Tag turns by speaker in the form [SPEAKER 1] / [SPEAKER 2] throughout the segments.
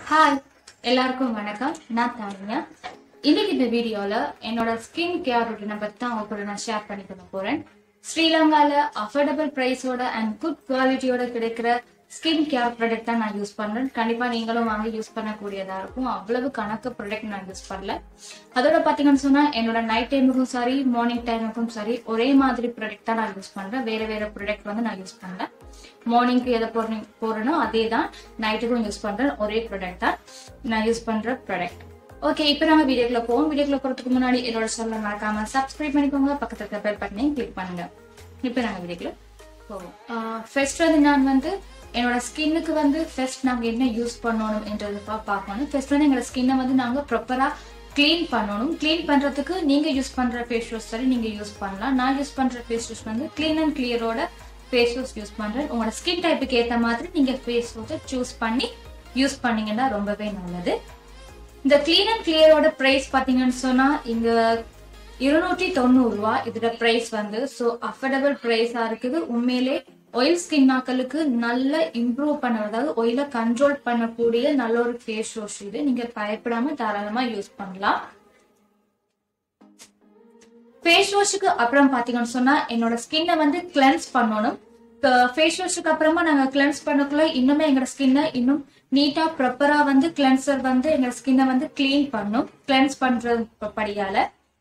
[SPEAKER 1] hi எல்லாருக்கும் வணக்கம் நான் தானியா இன்னைக்கு இந்த வீடியோல என்னோட ஸ்கின் கேர் ரொட்டீனை பத்தி தான் உங்க கூட நான் ஷேர் பண்ணிக்க போறேன் ஸ்ரீலங்கால அஃபோர்டபுள் பிரைஸோட அண்ட் குட் குவாலிட்டியோட கிடைக்கிற ஸ்கின் கேர் ப்ராடக்ட் தான் நான் யூஸ் பண்றேன் கண்டிப்பா நீங்களும் வாங்கி யூஸ் பண்ணக்கூடியதா இருக்கும் அவ்வளவு கணக்கு ப்ராடக்ட் நான் யூஸ் பண்ணல அதோட பாத்தீங்கன்னு சொன்னா என்னோட நைட் டைமுக்கும் சரி மார்னிங் டைமுக்கும் சரி ஒரே மாதிரி ப்ராடக்ட் தான் நான் யூஸ் பண்றேன் வேற வேற ப்ராடக்ட் வந்து நான் யூஸ் பண்ணல மார்னிங்க்கு எதை போடுறேன் போறேனோ அதே தான் நைட்டுக்கும் யூஸ் பண்றேன் ஒரே ப்ராடக்ட் தான் நான் யூஸ் பண்ற ப்ராடக்ட் ஓகே இப்போ நம்ம வீடியோக்குள்ள போவோம் வீடியோக்குள்ள போறதுக்கு முன்னாடி என்னோட சேனல் மறக்காம சப்ஸ்கிரைப் பண்ணிக்கோங்க பக்கத்துல இருக்க பெல் பட்டனையும் கிளிக் பண்ணுங்க இப்போ நாங்க வீடியோக்குள்ள போவோம் ஃபர்ஸ்ட் வந்து நான் வந்து என்னோட ஸ்கின்னுக்கு வந்து ஃபர்ஸ்ட் நாங்க என்ன யூஸ் பண்ணணும் என்றது பா- பார்க்கணும் ஃபர்ஸ்ட் வந்து எங்களோட ஸ்கின்னை வந்து நாங்க ப்ராப்பரா க்ளீன் பண்ணணும் க்ளீன் பண்றதுக்கு நீங்க யூஸ் பண்ற ஃபேஸ் வாஷ் சரி நீங்க யூஸ் பண்ணலாம் நான் யூஸ் பண்ற ஃபேஸ் வாஷ் வந்து க்ளீன் அண்ட் கிளியரோட ஃபேஸ் வாஷ் யூஸ் பண்றேன் உங்களோட ஸ்கின் டைப்புக்கு ஏத்த மாதிரி நீங்க ஃபேஸ் வாஷை சூஸ் பண்ணி யூஸ் பண்ணீங்கன்னா ரொம்பவே நல்லது இந்த க்ளீன் அண்ட் கிளியரோட பிரைஸ் பாத்தீங்கன்னு சொன்னா இங்க இருநூற்றி தொண்ணூறு ரூபாய் இதோட பிரைஸ் வந்து ஸோ அஃபோர்டபுள் பிரைஸா இருக்குது உண்மையிலே ஆயில் ஸ்கின் நாக்களுக்கு நல்ல இம்ப்ரூவ் பண்ண அதாவது ஆயில கண்ட்ரோல் பண்ணக்கூடிய நல்ல ஒரு ஃபேஸ் வாஷ் இது நீங்க பயப்படாம தாராளமா யூஸ் பண்ணலாம் ஃபேஸ் வாஷுக்கு அப்புறம் பாத்தீங்கன்னு சொன்னா என்னோட ஸ்கின்னை வந்து கிளென்ஸ் பண்ணணும் ஃபேஸ் வாஷுக்கு அப்புறமா நாங்க கிளென்ஸ் பண்ணக்குள்ள இன்னுமே எங்களோட ஸ்கின்னை இன்னும் நீட்டா ப்ராப்பரா வந்து கிளென்சர் வந்து எங்க ஸ்கின்னை வந்து க்ளீன் பண்ணும் கிளென்ஸ் பண்ற படியால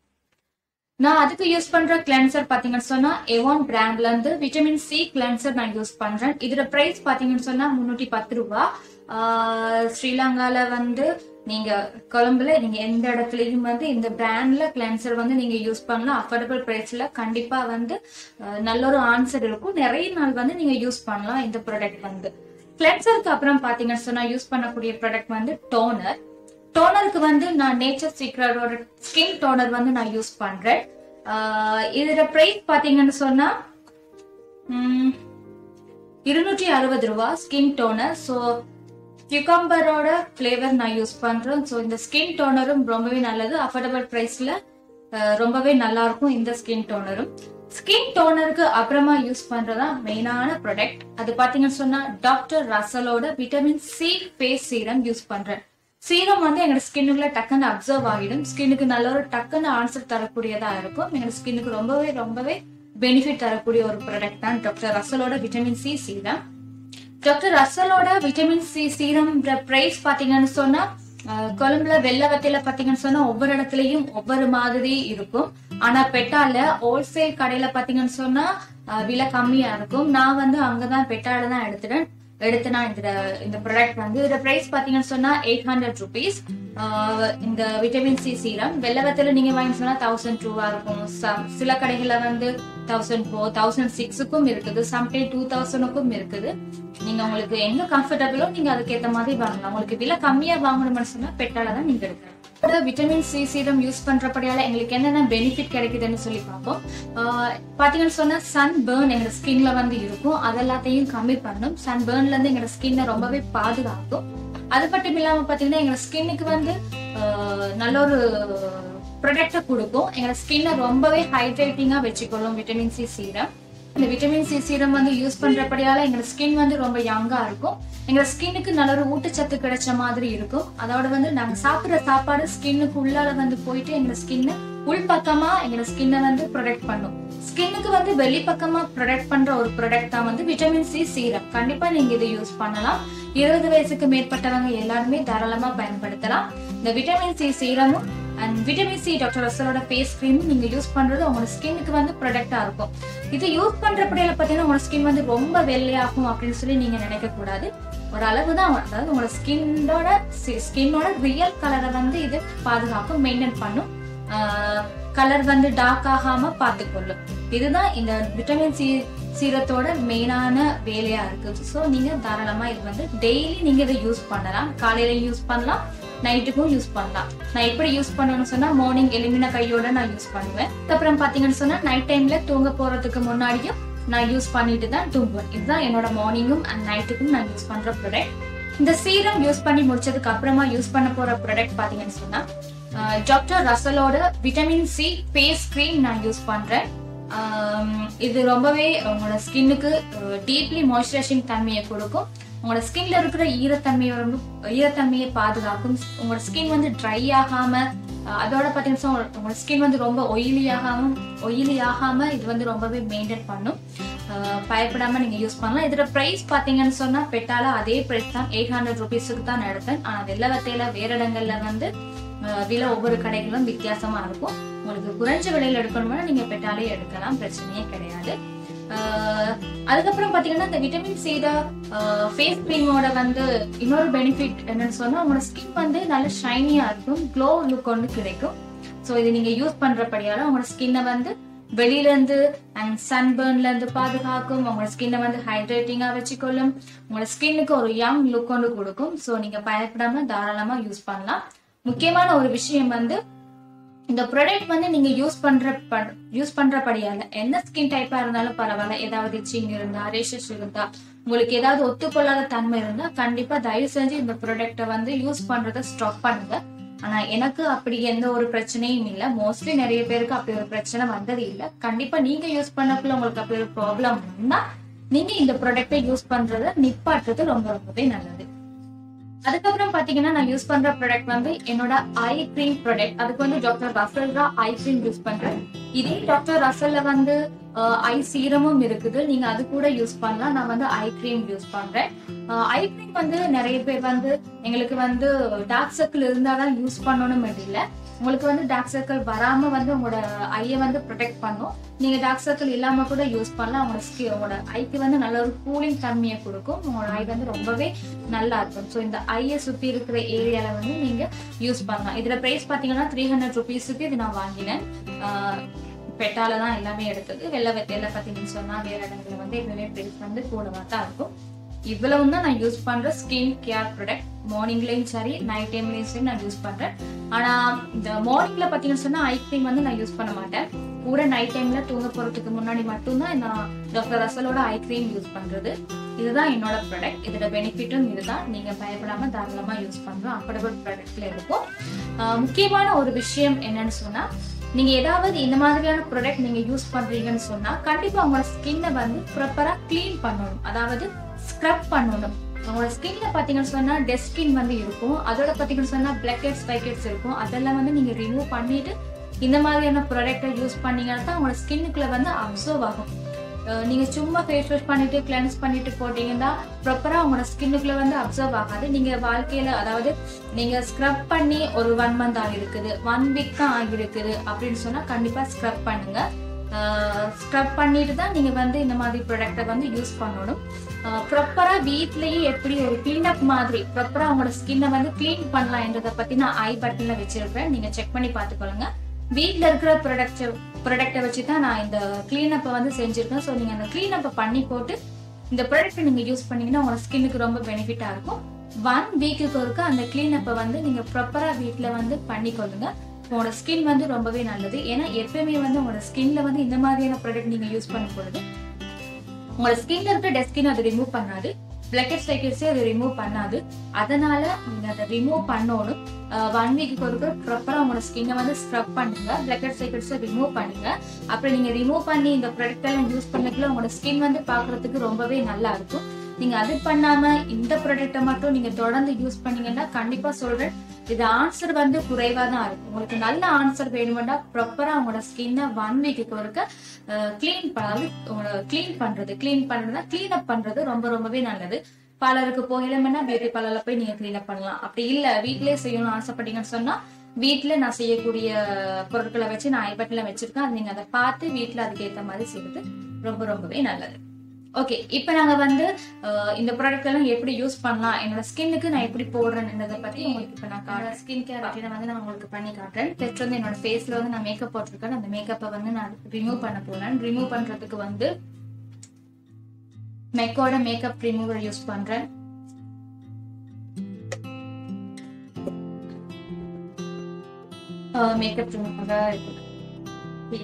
[SPEAKER 1] நான் அதுக்கு யூஸ் பண்ற கிளென்சர் பாத்தீங்கன்னு சொன்னா எவான் பிராண்ட்ல இருந்து விட்டமின் சி கிளென்சர் நான் யூஸ் பண்றேன் இதோட பிரைஸ் பாத்தீங்கன்னு சொன்னா முன்னூத்தி பத்து ரூபா ஆஹ் ஸ்ரீலங்கால வந்து நீங்க கொழம்புல நீங்க எந்த இடத்துலயும் வந்து இந்த பிராண்ட்ல கிளென்சர் வந்து நீங்க யூஸ் பண்ணலாம் அஃபோர்டபுள் பிரைஸ்ல கண்டிப்பா வந்து ஆஹ் நல்ல ஒரு ஆன்சர் இருக்கும் நிறைய நாள் வந்து நீங்க யூஸ் பண்ணலாம் இந்த ப்ராடக்ட் வந்து கிளென்சருக்கு அப்புறம் பாத்தீங்கன்னு சொன்னா யூஸ் பண்ணக்கூடிய ப்ராடக்ட் வந்து டோனர் டோனருக்கு வந்து நான் நேச்சர் சீக்ரெட்டோட ஸ்கின் டோனர் வந்து நான் யூஸ் பண்றேன் ஆஹ் இதோட பிரைஸ் பாத்தீங்கன்னு சொன்னா ம், இருநூற்றி அறுபது ரூபா ஸ்கின் டோனர் ஸோ கியூகம்பரோட ஃப்ளேவர் நான் யூஸ் பண்றேன் ஸோ இந்த ஸ்கின் டோனரும் ரொம்பவே நல்லது அஃபோர்டபுள் ப்ரைஸ்ல ரொம்பவே நல்லா இருக்கும் இந்த ஸ்கின் டோனரும் ஸ்கின் டோனருக்கு அப்புறமா யூஸ் பண்றதா மெயினான ப்ராடக்ட் அது பாத்தீங்கன்னு சொன்னா டாக்டர் ரசலோட vitamin C face serum use பண்றேன் சீரம் வந்து எங்களோட ஸ்கின்னுக்குள்ள டக்குன்னு அப்சர்வ் ஆகிடும் ஸ்கின்னுக்கு நல்ல ஒரு டக்குன்னு ஆன்சர் தரக்கூடியதா இருக்கும் எங்களோட ஸ்கின்னுக்கு ரொம்பவே ரொம்பவே பெனிஃபிட் தரக்கூடிய ஒரு ப்ராடக்ட் தான் டாக்டர் ரசலோட விட்டமின் சி சீரம் டாக்டர் ரசலோட விட்டமின் சி சீரம் பிரைஸ் பாத்தீங்கன்னு சொன்னா அஹ், கொழும்புல வெள்ளை வத்தையில பாத்தீங்கன்னு சொன்னா ஒவ்வொரு இடத்துலயும் ஒவ்வொரு மாதிரி இருக்கும் ஆனா பெட்டால ஹோல்சேல் கடையில பாத்தீங்கன்னு சொன்னா அஹ், விலை கம்மியா இருக்கும் நான் வந்து அங்கதான் பெட்டால தான் எடுத்துட்டேன் எடுத்து நான் இந்த இந்த ப்ராடக்ட் வந்து இதோட பிரைஸ் பாத்தீங்கன்னு சொன்னா எயிட் ஹண்ட்ரட் ருபீஸ் இந்த விட்டமின் சி சீரம் வெள்ளவத்துல நீங்க வாங்கி சொன்னா தௌசண்ட் டூவா இருக்கும் Some- சில கடைகள்ல வந்து தௌசண்ட் ஃபோர் தௌசண்ட் சிக்ஸுக்கும் இருக்குது சம்டைம் டூ தௌசண்ட்க்கும் இருக்குது நீங்க உங்களுக்கு எங்க கம்ஃபர்டபுளோ நீங்க அதுக்கேத்த மாதிரி வாங்கலாம் உங்களுக்கு விலை கம்மியா வாங்கணும்னு சொன்னா பெட்டால தான் நீங்க எடுக்கலாம் விட்டமின் சி சீரம் யூஸ் பண்றபடியால எங்களுக்கு என்னென்ன பெனிஃபிட் கிடைக்குதுன்னு சொல்லி பார்ப்போம் ஆஹ் பாத்தீங்கன்னு சொன்னா சன் பேர்ன் எங்க ஸ்கின்ல வந்து இருக்கும் அதெல்லாத்தையும் கம்மி பண்ணும் சன் பேர்ன்ல இருந்து எங்களோட ஸ்கின்னை ரொம்பவே பாதுகாக்கும் அது மட்டும் இல்லாம பாத்தீங்கன்னா எங்க ஸ்கின்னுக்கு வந்து ஆஹ் நல்ல ஒரு ப்ரொடக்ட கொடுக்கும் எங்க ஸ்கின்னை ரொம்பவே ஹைட்ரேட்டிங்கா வச்சுக்கொள்ளும் விட்டமின் சி சீரம் இந்த விட்டமின் சி சீரம் வந்து யூஸ் பண்றபடியால எங்க ஸ்கின் வந்து ரொம்ப யங்கா இருக்கும் எங்க ஸ்கின்னுக்கு நல்ல ஒரு ஊட்டச்சத்து கிடைச்ச மாதிரி இருக்கும் அதோட வந்து நாங்க சாப்பிடுற சாப்பாடு ஸ்கின்னுக்கு உள்ளால வந்து போயிட்டு எங்க ஸ்கின்னை உள்பக்கமா எங்க ஸ்கின்னை வந்து ப்ரொடெக்ட் பண்ணும் ஸ்கின்னுக்கு வந்து வெளிப்பக்கமா ப்ரொடெக்ட் பண்ற ஒரு ப்ராடக்ட் தான் வந்து விட்டமின் சி சீரம் கண்டிப்பா நீங்க இதை யூஸ் பண்ணலாம் இருபது வயசுக்கு மேற்பட்டவங்க எல்லாருமே தாராளமா பயன்படுத்தலாம் இந்த விட்டமின் சி சீரமும் அண்ட் விட்டமின் சி டாக்டர் ரசலோட ஃபேஸ் கிரீமும் நீங்க யூஸ் பண்றது உங்களோட ஸ்கின்னுக்கு வந்து ப்ரொடக்டா இருக்கும் இது யூஸ் பண்றப்படியில பாத்தீங்கன்னா உங்களோட ஸ்கின் வந்து ரொம்ப வெள்ளையாகும் அப்படின்னு சொல்லி நீங்க நினைக்க கூடாது ஒரு அளவு தான் அதாவது உங்களோட ஸ்கின்னோட ஸ்கின்னோட ரியல் கலரை வந்து இது பாதுகாக்கும் மெயின்டைன் பண்ணும் கலர் வந்து டார்க் ஆகாம பார்த்துக்கொள்ளும் இதுதான் இந்த விட்டமின் சி சீரத்தோட மெயினான வேலையா இருக்கு ஸோ நீங்க தாராளமா இது வந்து டெய்லி நீங்க இதை யூஸ் பண்ணலாம் காலையில யூஸ் பண்ணலாம் நைட்டுக்கும் யூஸ் பண்ணலாம் நான் எப்படி யூஸ் பண்ணணும்னு சொன்னா மார்னிங் எலுமின கையோட நான் யூஸ் பண்ணுவேன் அப்புறம் பாத்தீங்கன்னு சொன்னா நைட் டைம்ல தூங்க போறதுக்கு முன்னாடியும் நான் யூஸ் பண்ணிட்டு தான் தூங்குவேன் இதுதான் என்னோட மார்னிங்கும் அண்ட் நைட்டுக்கும் நான் யூஸ் பண்ற ப்ராடக்ட் இந்த சீரம் யூஸ் பண்ணி முடிச்சதுக்கு அப்புறமா யூஸ் பண்ண போற ப்ராடக்ட் பாத்தீங்கன்னு சொன்னா டாக்டர் ரசலோட விட்டமின் சி ஃபேஸ் கிரீம் நான் யூஸ் பண்றேன் ஆம், இது ரொம்பவே உங்களோட ஸ்கின்னுக்கு டீப்லி மாய்ஸ்சரைசிங் தன்மையை கொடுக்கும் உங்களோட ஸ்கின்ல இருக்கிற ஈரத்தன்மையை வந்து ஈரத்தன்மையை பாதுகாக்கும் உங்களோட ஸ்கின் வந்து ட்ரை ஆகாம அஹ் அதோட பார்த்தீங்கன்னா உங்களோட- உங்களோட ஸ்கின் வந்து ரொம்ப ஒயிலி ஆகாம ஒயிலி ஆகாம இது வந்து ரொம்பவே மெயின்டைன் பண்ணும் அஹ் பயப்படாம நீங்க யூஸ் பண்ணலாம் இதோட பிரைஸ் பாத்தீங்கன்னு சொன்னா பெட்டால அதே பிரைஸ் தான் எயிட் ஹண்ட்ரட் ருபீஸுக்கு தான் நான் எடுத்தேன் ஆனா வெள்ளவத்தையில வேற இடங்கள்ல வந்து அஹ் விலை ஒவ்வொரு கடைகளும் வித்தியாசமா இருக்கும் உங்களுக்கு குறைஞ்ச விலையில எடுக்கணும்னா நீங்க பெட்டாலே எடுக்கலாம் பிரச்சனையே கிடையாது அஹ் அதுக்கப்புறம் பாத்தீங்கன்னா இந்த விட்டமின் சி ஃபேஸ் கிரீமோட வந்து இன்னொரு பெனிஃபிட் என்னன்னு சொன்னா உங்களோட ஸ்கின் வந்து நல்ல ஷைனியா இருக்கும் க்ளோ லுக் ஒன்று கிடைக்கும் ஸோ இது நீங்க யூஸ் பண்றபடியால உங்களோட ஸ்கின்னை வந்து வெளியில இருந்து அண்ட் சன்பர்ன்ல இருந்து பாதுகாக்கும் உங்களோட ஸ்கின்னை வந்து ஹைட்ரேட்டிங்கா வச்சுக்கொள்ளும் உங்களோட ஸ்கின்னுக்கு ஒரு யங் லுக் ஒன்று கொடுக்கும் ஸோ நீங்க பயப்படாம தாராளமா யூஸ் பண்ணலாம் முக்கியமான ஒரு விஷயம் வந்து இந்த ப்ராடக்ட் வந்து நீங்க யூஸ் பண்ற யூஸ் பண்றபடியால எந்த ஸ்கின் டைப்பா இருந்தாலும் பரவாயில்ல ஏதாவது இச்சிங் இருந்தா ரேஷஸ் இருந்தா உங்களுக்கு ஏதாவது ஒத்துக்கொள்ளாத தன்மை இருந்தா கண்டிப்பா தயவு செஞ்சு இந்த ப்ராடக்ட்டை வந்து யூஸ் பண்றதை ஸ்டாப் பண்ணுங்க ஆனா எனக்கு அப்படி எந்த ஒரு பிரச்சனையும் இல்ல மோஸ்ட்லி நிறைய பேருக்கு அப்படி ஒரு பிரச்சனை வந்தது இல்ல கண்டிப்பா நீங்க யூஸ் பண்ணக்குள்ள உங்களுக்கு அப்படி ஒரு ப்ராப்ளம் இருந்தா நீங்க இந்த ப்ராடக்ட்டை யூஸ் பண்றதை நிப்பாட்டுறது ரொம்ப ரொம்பவே நல்லது அதுக்கப்புறம் பாத்தீங்கன்னா நான் யூஸ் பண்ற ப்ராடக்ட் வந்து என்னோட ஐ கிரீம் ப்ராடக்ட் அதுக்கு வந்து டாக்டர் ரசல் தான் ஐ கிரீம் யூஸ் பண்றேன் இதே டாக்டர் ரசல்ல வந்து ஐ சீரமும் இருக்குது நீங்க அது கூட யூஸ் பண்ணலாம் நான் வந்து ஐ கிரீம் யூஸ் பண்றேன் ஐ கிரீம் வந்து நிறைய பேர் வந்து எங்களுக்கு வந்து டார்க் சர்க்கிள் இருந்தாதான் யூஸ் பண்ணணும் இல்ல உங்களுக்கு வந்து டார்க் சர்க்கிள் வராம வந்து உங்களோட ஐயை வந்து ப்ரொடெக்ட் பண்ணும் நீங்க டார்க் சர்க்கிள் இல்லாம கூட யூஸ் பண்ணலாம் உங்களோட ஸ்கின் உங்களோட ஐக்கு வந்து நல்ல ஒரு கூலிங் தன்மையை கொடுக்கும் உங்களோட ஐ வந்து ரொம்பவே நல்லா இருக்கும் ஸோ இந்த ஐயை சுத்தி இருக்கிற ஏரியால வந்து நீங்க யூஸ் பண்ணலாம் இதுல பிரைஸ் பாத்தீங்கன்னா த்ரீ ஹண்ட்ரட் ருபீஸுக்கு இது நான் வாங்கினேன் ஆஹ் பெட்டால தான் எல்லாமே எடுத்தது வெள்ளை வெத்தையில பாத்தீங்கன்னு சொன்னா வேற இடங்கள்ல வந்து எப்பவுமே பிரைஸ் வந்து கூடவா தான் இருக்கும் இவ்வளவு தான் நான் யூஸ் பண்ற ஸ்கின் கேர் ப்ராடக்ட் மார்னிங்லயும் சரி நைட் டைம்லயும் சரி நான் யூஸ் பண்றேன் ஆனா இந்த மார்னிங்ல பாத்தீங்கன்னு சொன்னா ஐ கிரீம் வந்து நான் யூஸ் பண்ண மாட்டேன் கூட நைட் டைம்ல தூங்க போறதுக்கு முன்னாடி மட்டும்தான் நான் டாக்டர் ரசலோட ஐ கிரீம் யூஸ் பண்றது இதுதான் என்னோட ப்ராடக்ட் இதோட பெனிஃபிட்டும் இதுதான் நீங்க பயப்படாம தாராளமா யூஸ் பண்றோம் அப்படபுள் ப்ராடக்ட்ல இருக்கும் ஆஹ் முக்கியமான ஒரு விஷயம் என்னன்னு சொன்னா நீங்க ஏதாவது இந்த மாதிரியான ப்ராடக்ட் நீங்க யூஸ் பண்றீங்கன்னு சொன்னா கண்டிப்பா உங்களோட ஸ்கின்னை வந்து ப்ராப்பரா க்ளீன் பண்ணணும் அதாவது ஸ்க்ரப் பண்ணணும் உங்களோட ஸ்கின்ல பாத்தீங்கன்னு சொன்னா டெட் ஸ்கின் வந்து இருக்கும் அதோட பாத்தீங்கன்னு சொன்னா பிளாக் ஹெட்ஸ் ஒயிட் ஹெட்ஸ் இருக்கும் அதெல்லாம் வந்து நீங்க ரிமூவ் பண்ணிட்டு இந்த மாதிரியான ப்ராடக்ட்டை யூஸ் பண்ணீங்கன்னா தான் உங்களோட ஸ்கின்னுக்குள்ள வந்து அப்சர்வ் ஆகும் அஹ் நீங்க சும்மா ஃபேஸ் வாஷ் பண்ணிட்டு கிளென்ஸ் பண்ணிட்டு போட்டீங்கன்னா ப்ராப்பரா உங்களோட ஸ்கின்னுக்குள்ள வந்து அப்சர்வ் ஆகாது நீங்க வாழ்க்கையில அதாவது நீங்க ஸ்க்ரப் பண்ணி ஒரு ஒன் மந்த் ஆகிருக்குது ஒன் வீக் தான் ஆகிருக்குது அப்படின்னு சொன்னா கண்டிப்பா ஸ்க்ரப் பண்ணுங்க ஸ்க்ரப் பண்ணிட்டு தான் நீங்க வந்து இந்த மாதிரி ப்ராடக்ட்டை வந்து யூஸ் பண்ணணும் ப்ராப்பரா வீட்லயே எப்படி ஒரு கிளீனப் மாதிரி ப்ராப்பரா உங்களோட ஸ்கின்னை வந்து க்ளீன் பண்ணலாம் என்றதை பத்தி நான் ஐ பட்டன்ல வச்சிருப்பேன் நீங்க செக் பண்ணி பார்த்துக்கொள்ளுங்க வீட்ல இருக்கிற ப்ராடக்ட் ப்ராடக்ட்டை வச்சு தான் நான் இந்த கிளீனப்பை வந்து செஞ்சிருக்கேன் ஸோ நீங்க அந்த கிளீனப்பை பண்ணி போட்டு இந்த ப்ராடக்ட்டை நீங்க யூஸ் பண்ணீங்கன்னா உங்களோட ஸ்கின்னுக்கு ரொம்ப பெனிஃபிட்டா இருக்கும் ஒன் வீக்குக்கு ஒருக்க அந்த கிளீனப்பை வந்து நீங்க ப்ராப்பரா வீட்ல வந்து பண்ணிக்கொள்ளுங்க உங்களோட ஸ்கின் வந்து ரொம்பவே நல்லது ஏன்னா எப்பயுமே வந்து உங்களோட ஸ்கின்ல வந்து இந்த மாதிரியான ப்ராடக்ட் நீங்க யூஸ் பண்ணும் பொழுது உங்களோட ஸ்கின்ல இருக்க டெட் ஸ்கின் அதை ரிமூவ் பண்ணாது பிளக்கெட் ஸ்டைக்கர்ஸே அதை ரிமூவ் பண்ணாது அதனால நீங்க அதை ரிமூவ் பண்ணணும் ஒன் வீக்கு ஒருக்க ப்ராப்பரா உங்களோட ஸ்கின்னை வந்து ஸ்க்ரப் பண்ணுங்க பிளக்கெட் ஸ்டைக்கர்ஸை ரிமூவ் பண்ணுங்க அப்புறம் நீங்க ரிமூவ் பண்ணி இந்த ப்ராடக்ட் எல்லாம் யூஸ் பண்ணக்குள்ள உங்களோட ஸ்கின் வந்து பாக்குறதுக்கு ரொம்பவே நல்லா இருக்கும் நீங்க அது பண்ணாம இந்த ப்ராடக்ட்டை மட்டும் நீங்க தொடர்ந்து யூஸ் பண்ணீங்கன்னா கண்டிப்பா சொல்றேன் இது ஆன்சர் வந்து குறைவா தான் இருக்கும் உங்களுக்கு நல்ல ஆன்சர் வேணுமெண்டா ப்ராப்பரா உங்களோட ஸ்கின்னை ஒன் வீக்குக்கு ஒருக்க க்ளீன் அதாவது உங்களோட க்ளீன் பண்றது க்ளீன் பண்றதுனா க்ளீன் அப் பண்றது ரொம்ப ரொம்பவே நல்லது பார்லருக்கு போகலன்னா பியூட்டி பார்லர்ல போய் நீங்க க்ளீன் அப் பண்ணலாம் அப்படி இல்ல வீட்லயே செய்யணும்னு ஆசைப்பட்டீங்கன்னு சொன்னா வீட்ல நான் செய்யக்கூடிய பொருட்களை வச்சு நான் ஐபட்ல வச்சிருக்கேன் அது நீங்க அதை பார்த்து வீட்ல அதுக்கு ஏத்த மாதிரி செய்யறது ரொம்ப ரொம்பவே நல்லது ஓகே இப்போ நாங்க வந்து அஹ், இந்த ப்ராடக்ட் எல்லாம் எப்படி யூஸ் பண்ணலாம் என்னோட ஸ்கின்னுக்கு நான் எப்படி போடுறேன்றதை பத்தி உங்களுக்கு இப்போ நான் காட்டுறேன் ஸ்கின் கேர் அப்படின்னு வந்து நான் உங்களுக்கு பண்ணி காட்டுறேன் ஃபர்ஸ்ட் வந்து என்னோட ஃபேஸ்ல வந்து நான் மேக்கப் போட்டிருக்கேன் அந்த மேக்கப்பை வந்து நான் ரிமூவ் பண்ண போறேன் ரிமூவ் பண்றதுக்கு வந்து மெக்கோட மேக்கப் ரிமூவர் யூஸ் பண்றேன் மேக்கப் ரிமூவர் இருக்கு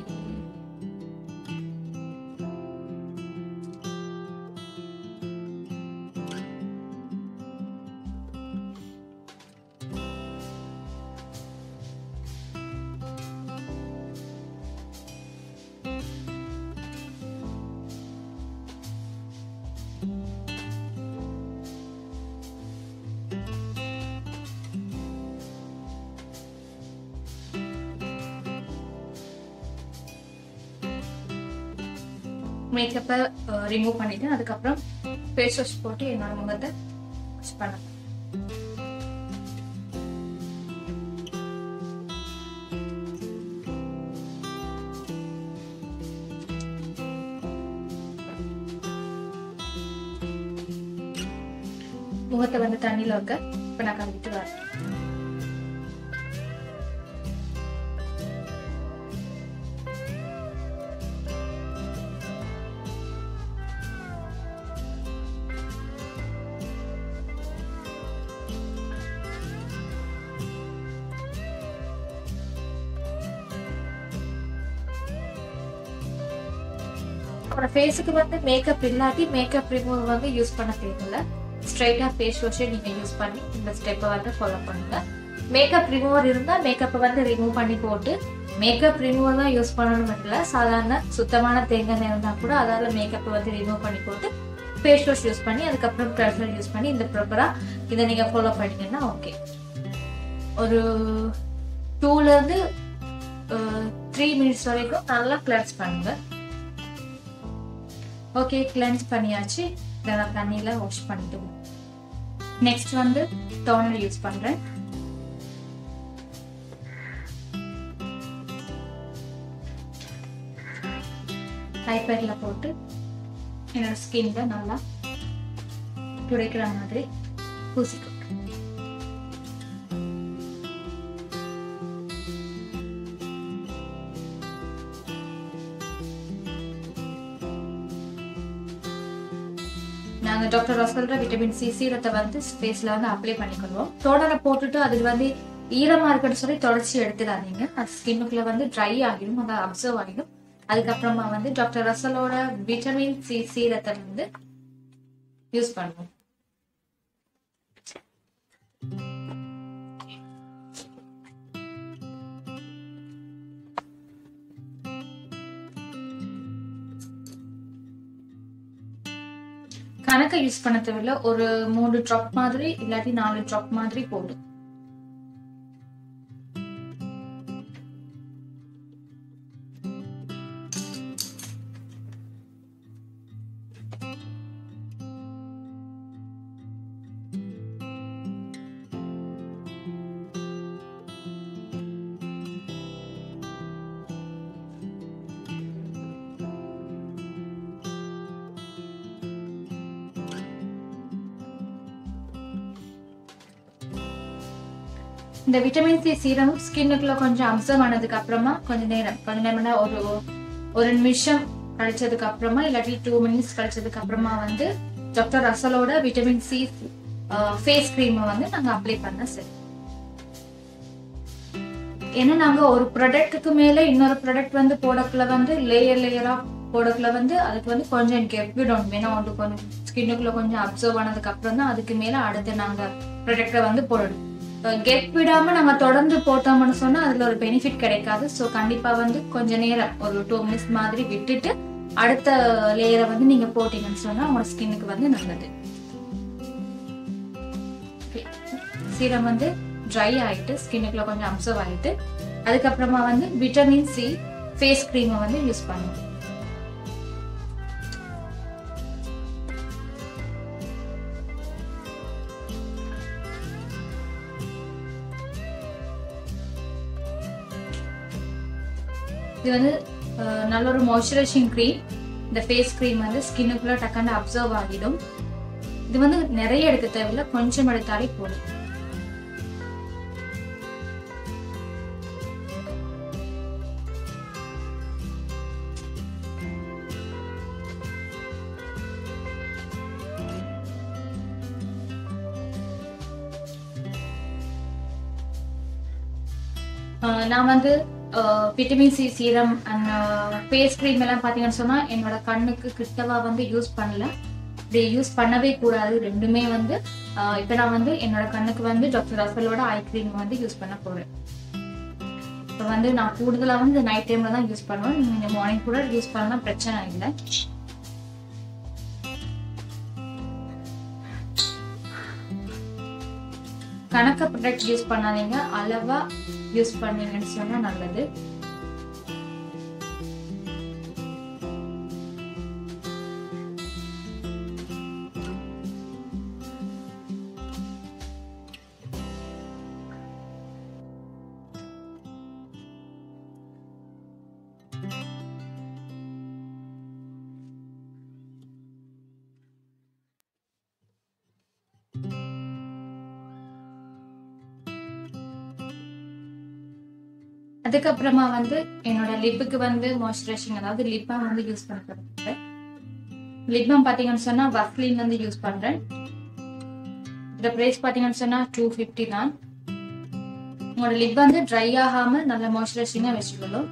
[SPEAKER 1] மேக்கப்பை ரிமூவ் பண்ணிட்டு அதுக்கப்புறம் ஃபேஸ் வாஷ் போட்டு என்னோட முகத்தை வாஷ் பண்ண முகத்தை வந்து தண்ணியில வைக்க இப்ப நான் கழுவிட்டு வரேன் அப்புறம் ஃபேஸுக்கு வந்து மேக்கப் இல்லாட்டி மேக்கப் ரிமூவ் வந்து யூஸ் பண்ண தேவையில்ல ஸ்ட்ரைட்டா ஃபேஸ் வாஷை நீங்க யூஸ் பண்ணி இந்த ஸ்டெப்பை வந்து ஃபாலோ பண்ணுங்க மேக்கப் ரிமூவர் இருந்தா மேக்கப்பை வந்து ரிமூவ் பண்ணி போட்டு மேக்கப் ரிமூவர் தான் யூஸ் பண்ணணும் இல்லை சாதாரண சுத்தமான தேங்காய் எண்ணெய் இருந்தா கூட அதால மேக்கப்பை வந்து ரிமூவ் பண்ணி போட்டு ஃபேஸ் வாஷ் யூஸ் பண்ணி அதுக்கப்புறம் கிளென்சர் யூஸ் பண்ணி இந்த ப்ராப்பரா இதை நீங்க ஃபாலோ பண்ணீங்கன்னா ஓகே ஒரு டூல இருந்து த்ரீ மினிட்ஸ் வரைக்கும் நல்லா கிளென்ஸ் பண்ணுங்க ஓகே கிளென்ஸ் பண்ணியாச்சு இதை நான் தண்ணியில வாஷ் பண்ணிட்டு நெக்ஸ்ட் வந்து டோனர் யூஸ் பண்றேன் ஹைப்பர்ல போட்டு என்னோட ஸ்கின்ல நல்லா துடைக்கிற மாதிரி பூசிட்டு நாங்க டாக்டர் ரசல்ற விட்டமின் சி சீரத்தை வந்து ஃபேஸ்ல வந்து அப்ளை பண்ணிக்கொள்வோம் தோடனை போட்டுட்டு அது வந்து ஈரமா இருக்குன்னு சொல்லி தொடச்சி எடுத்துடாதீங்க அது ஸ்கின்னுக்குள்ள வந்து ட்ரை ஆகிடும் அதை அப்சர்வ் ஆகிடும் அதுக்கப்புறமா வந்து டாக்டர் ரசலோட விட்டமின் சி சீரத்தை வந்து யூஸ் பண்ணுவோம் கணக்கை யூஸ் பண்ண தேவையில்ல ஒரு மூணு ட்ராப் மாதிரி இல்லாட்டி நாலு ட்ராப் மாதிரி போடும் இந்த விட்டமின் சி சீரம் ஸ்கின்னுக்குள்ள கொஞ்சம் அப்சர்வ் ஆனதுக்கு அப்புறமா கொஞ்ச நேரம் கொஞ்ச நேரம்னா ஒரு ஒரு நிமிஷம் கழிச்சதுக்கு அப்புறமா இல்லாட்டி டூ மினிட்ஸ் கழிச்சதுக்கு அப்புறமா வந்து டாக்டர் ரசலோட விட்டமின் சி ஃபேஸ் கிரீமை வந்து நாங்க அப்ளை பண்ண சரி ஏன்னா நாங்க ஒரு ப்ராடக்ட்டுக்கு மேல இன்னொரு ப்ராடக்ட் வந்து போடக்குள்ள வந்து லேயர் லேயரா போடக்குள்ள வந்து அதுக்கு வந்து கொஞ்சம் எனக்கு விடணும் வேணா ஒன்று கொஞ்சம் ஸ்கின்னுக்குள்ள கொஞ்சம் அப்சர்வ் ஆனதுக்கு அப்புறம் தான் அதுக்கு மேல அடுத்து நாங்க ப்ராடக்டை வந்து போடணும் கெப் விடாம நம்ம தொடர்ந்து போட்டோம்னு சொன்னா அதுல ஒரு பெனிஃபிட் கிடைக்காது ஸோ கண்டிப்பா வந்து கொஞ்ச நேரம் ஒரு டூ மினிட்ஸ் மாதிரி விட்டுட்டு அடுத்த லேயரை வந்து நீங்க போட்டீங்கன்னு சொன்னா உங்களோட ஸ்கின்னுக்கு வந்து நல்லது சீரம் வந்து ட்ரை ஆயிட்டு ஸ்கின்னுக்குள்ள கொஞ்சம் அப்சர்வ் ஆயிட்டு அதுக்கப்புறமா வந்து விட்டமின் சி ஃபேஸ் க்ரீமை வந்து யூஸ் பண்ணுவோம் இது வந்து அஹ், நல்ல ஒரு மாய்ஸ்சரைசிங் க்ரீம் இந்த ஃபேஸ் க்ரீம் வந்து ஸ்கின்னுக்குள்ள டக்குன்னு அப்சர்வ் ஆகிடும் இது வந்து நிறைய எடுக்க தேவையில்ல கொஞ்சம் எடுத்தாலே போதும் அஹ், நான் வந்து vitamin C serum and face cream எல்லாம் பார்த்தீங்கன்னு சொன்னா என்னோட கண்ணுக்கு கிட்டவா வந்து யூஸ் பண்ணல இப்படி யூஸ் பண்ணவே கூடாது ரெண்டுமே வந்து அஹ், இப்ப நான் வந்து என்னோட கண்ணுக்கு வந்து டாக்டர் ரசலோட ஐ க்ரீம் வந்து யூஸ் பண்ண போறேன் இப்போ வந்து நான் கூடுதலா வந்து நைட் டைம்ல தான் யூஸ் பண்ணுவேன் நீங்க மார்னிங் கூட யூஸ் பண்ணலாம் பிரச்சனை இல்லை கணக்க ப்ராடக்ட் யூஸ் பண்ணாதீங்க அளவா யூஸ் பண்ணீங்கன்னு சொன்னா நல்லது அதுக்கப்புறமா வந்து என்னோட லிப்புக்கு வந்து மாய்ஸ்சரைசிங் அதாவது லிப் பாம் வந்து யூஸ் பண்ணுறேன் லிப் பாம் பார்த்தீங்கன்னு சொன்னா வஸ்லின் வந்து யூஸ் பண்றேன் இந்த பிரைஸ் பார்த்தீங்கன்னு சொன்னா டூ ஃபிஃப்டி தான் உங்களோட லிப் வந்து ட்ரை ஆகாம நல்ல மாய்ஸ்சரைசிங்கா வச்சுக்கணும்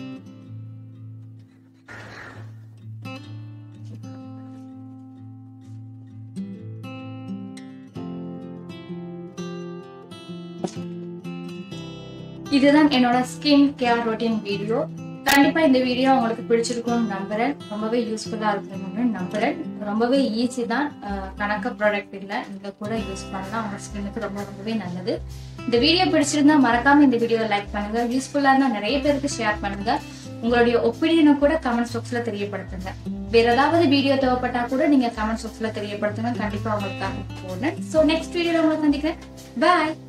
[SPEAKER 1] இதுதான் என்னோட ஸ்கின் கேர் ரொட்டீன் வீடியோ கண்டிப்பா இந்த வீடியோ உங்களுக்கு பிடிச்சிருக்கும்னு நம்புறேன் ரொம்பவே யூஸ்ஃபுல்லா இருக்கணும்னு நம்புறேன் ரொம்பவே ஈஸி தான் அஹ் கணக்க ப்ராடக்ட் இல்லை நீங்க கூட யூஸ் பண்ணலாம் உங்க ஸ்கின்னுக்கு ரொம்ப ரொம்பவே நல்லது இந்த வீடியோ பிடிச்சிருந்தா மறக்காம இந்த வீடியோவை லைக் பண்ணுங்க யூஸ்ஃபுல்லா இருந்தா நிறைய பேருக்கு ஷேர் பண்ணுங்க உங்களுடைய ஒப்பீனியனை கூட கமெண்ட் பாக்ஸ்ல தெரியப்படுத்துங்க வேற ஏதாவது வீடியோ தேவைப்பட்டா கூட நீங்க கமெண்ட் பாக்ஸ்ல தெரியப்படுத்துங்க கண்டிப்பா உங்களுக்காக போடுறேன் ஸோ நெக்ஸ்ட் வீடியோல உங்களை சந்திக்கிறேன் பாய்